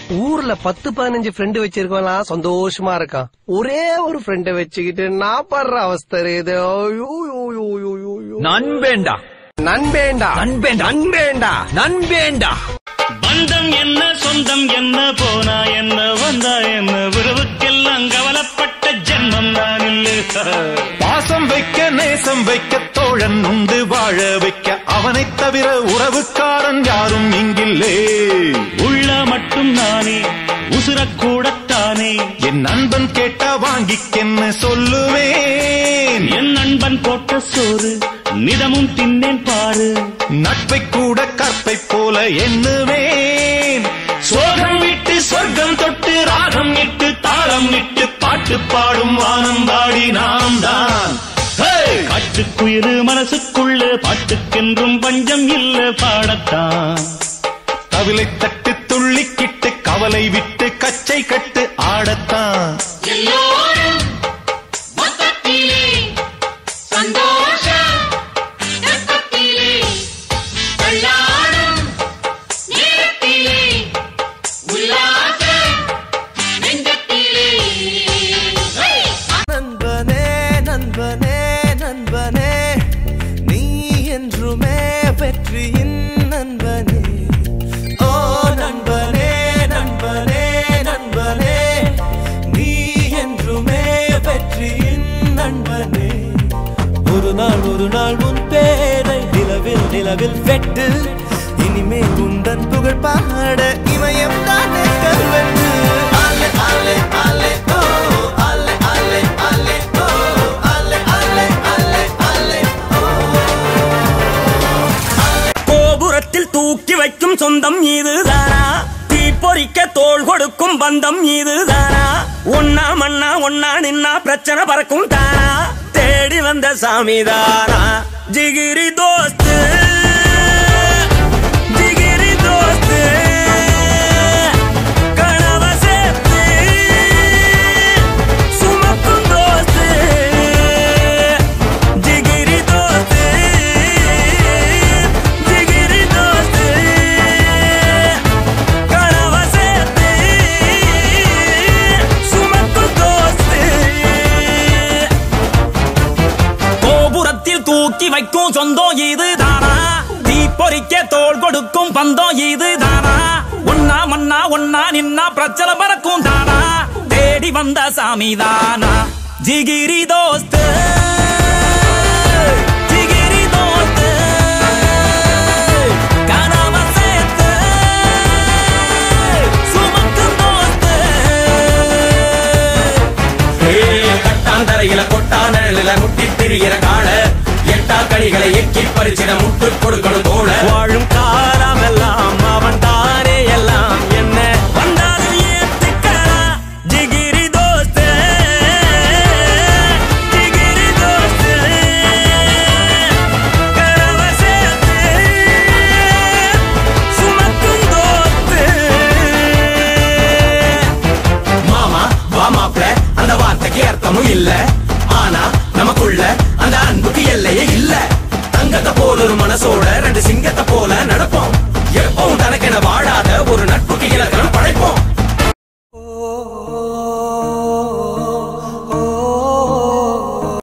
ஊர்ல பத்து பதினஞ்சு ஃப்ரெண்டு வச்சிருக்கலாம் சந்தோஷமா இருக்கான் ஒரே ஒரு ஃப்ரெண்ட வச்சுக்கிட்டு நான் படுற அவஸ்தை இது ஐயோ, ஐயோ, ஐயோ, ஐயோ, ஐயோ, ஐயோ. நண்பேண்டா நண்பேண்டா நண்பேண்டா நண்பேண்டா நண்பேண்டா பந்தம் என்ன சொந்தம் என்ன போனா என்ன வந்தா என்ன உறவுக்கெல்லாம் கவலைப்பட்ட ஜென்மம் நான் இல்லை பாசம் வைக்க நேசம் வைக்க தோழன் உண்டு வாழ வைக்க அவனைத் தவிர உறவுக்காரன் யாரும் இங்கில்லே உள்ள மட்டும் நானே உசுரக்கூடத்தானே என் நண்பன் கேட்டா வாங்கிக்கென்னு சொல்லுவேன் என் நண்பன் போட்ட சோறு நிதமும் தின்னேன் பாரு நட்பை கூட கற்பை போல எண்ணுவேன் சோகம் விட்டு சொர்க்கம் தொட்டு ராகம் இட்டு தாளம் இட்டு பாட்டு பாடும் வானம் பாடி நாம் தான் காட்டுக்குயிரு மனசுக்குள்ள பாட்டுக்கென்றும் பஞ்சம் இல்ல பாடத்தான் கவிலை தட்டு துள்ளிக்கிட்டு கவலை விட்டு கச்சை கட்டு ஆடத்தான் எல்லோரும் மொத்தத்திலே சந்தோஷ ரத்தத்திலே தள்ளாடும் நேரத்திலே உல்லாச நெஞ்சத்திலே நண்பனே நண்பனே நண்பனே நீ என்றுமே வெற்றியின் நண்பனே ஓ நண்பனே நண்பனே நண்பனே நீ என்றுமே வெற்றியின் நண்பனே ஒரு நாள் ஒரு நாள் உன் பேரை நிலவில் நிலவில் வெட்டு இனிமே உந்தன் புகழ் பாட இமயம் தானே கல்வெட்டு ஆலே ஆலே ஆலே ஓ ஆலே ஆலே ஆலே ஓ ஆலே ஆலே ஆலே ஆலே கோபுரத்தில் தூக்கி வைக்கும் சொந்தம் இதுதானா தீப்பொறிக்க தோள் கொடுக்கும் பந்தம் இதுதானா ஒன்னா மண்ணா ஒன்னா நின்னா பிரச்சனை பறக்கும் தானா தேடி வந்த சாமி தானா ஜிகிரி தோஸ்து ஜிகிரி தோஸ்து கனவ சேர்த்து சுமக்கும் தோஸ்து ஜிகிரி தோஸ்து ஜிகிரி தோஸ்து கனவ சேர்த்து சுமக்கும் தோஸ்து கோபுரத்தில் தூக்கி வைக்கும் சொந்தம் இது தானா தீப்பொறிக்க தோள் கொடுக்கும் பந்தம் இது தானா ஒன்னா மண்ணா ஒன்னா நின்னா பிரச்சனை பறக்கும் தானா தேடி வந்த சாமி தானா ஜிகிரி தோஸ்து ஜிகிரி தோஸ்து கனவ சேர்த்து சுமக்கும் தோஸ்து கட்டாந்தரையில கொட்டா நிழலில முட்டி திரிகிற கால எட்டா கடிகளை எக்கி பறிச்சிட முட்டு கொடுக்கணும் தோழ வாழும் கால